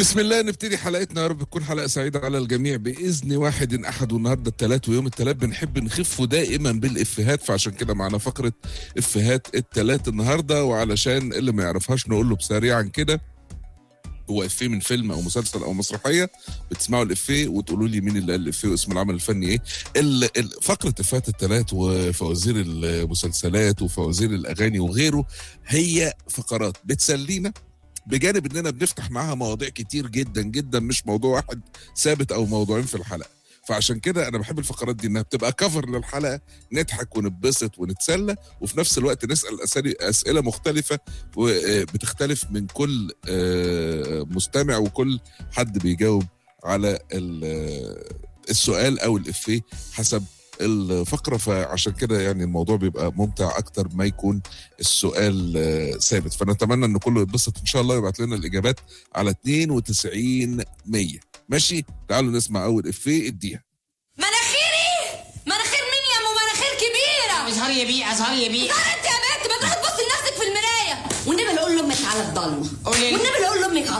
بسم الله نبتدي حلقتنا يا رب تكون حلقه سعيده على الجميع باذن واحد احد والنهارده الثلاث ويوم الثلاث بنحب نخف دائما بالافيهات فعشان كده معنا فقره افيهات الثلاث النهارده وعلشان اللي ما يعرفهاش نقول له بسريعا كده هو افيه من فيلم او مسلسل او مسرحيه بتسمعوا الافيه وتقولوا لي مين اللي قال الافيه واسم العمل الفني ايه ال- ال- فقره افيهات الثلاث وفوازير المسلسلات وفوازير الاغاني وغيره هي فقرات بتسلينا بجانب اننا بنفتح معاها مواضيع كتير جدا جدا مش موضوع واحد ثابت او موضوعين في الحلقه فعشان كده انا بحب الفقرات دي انها بتبقى كفر للحلقه نضحك ونتبسط ونتسلى وفي نفس الوقت نسال أسئلة- اسئله مختلفه وبتختلف من كل آه، مستمع وكل حد بيجاوب على ال- السؤال او الافيه حسب الفقره فعشان كده يعني الموضوع بيبقى ممتع اكتر ما يكون السؤال آه، ثابت فنتمنى ان كله يتبسط ان شاء الله ويبعت لنا الاجابات على 92 100 ماشي تعالوا نسمع اول افيه اديها مناخيري مناخير مين يا ام مناخير كبيره اظهر يا بيه اظهر يا بيه ظهر انت يا بنت ما تروحي تبصي لنفسك في المرايه والنبي اللي اقول لامك على الضلمه قولي لي. والنبي اللي اقول لامك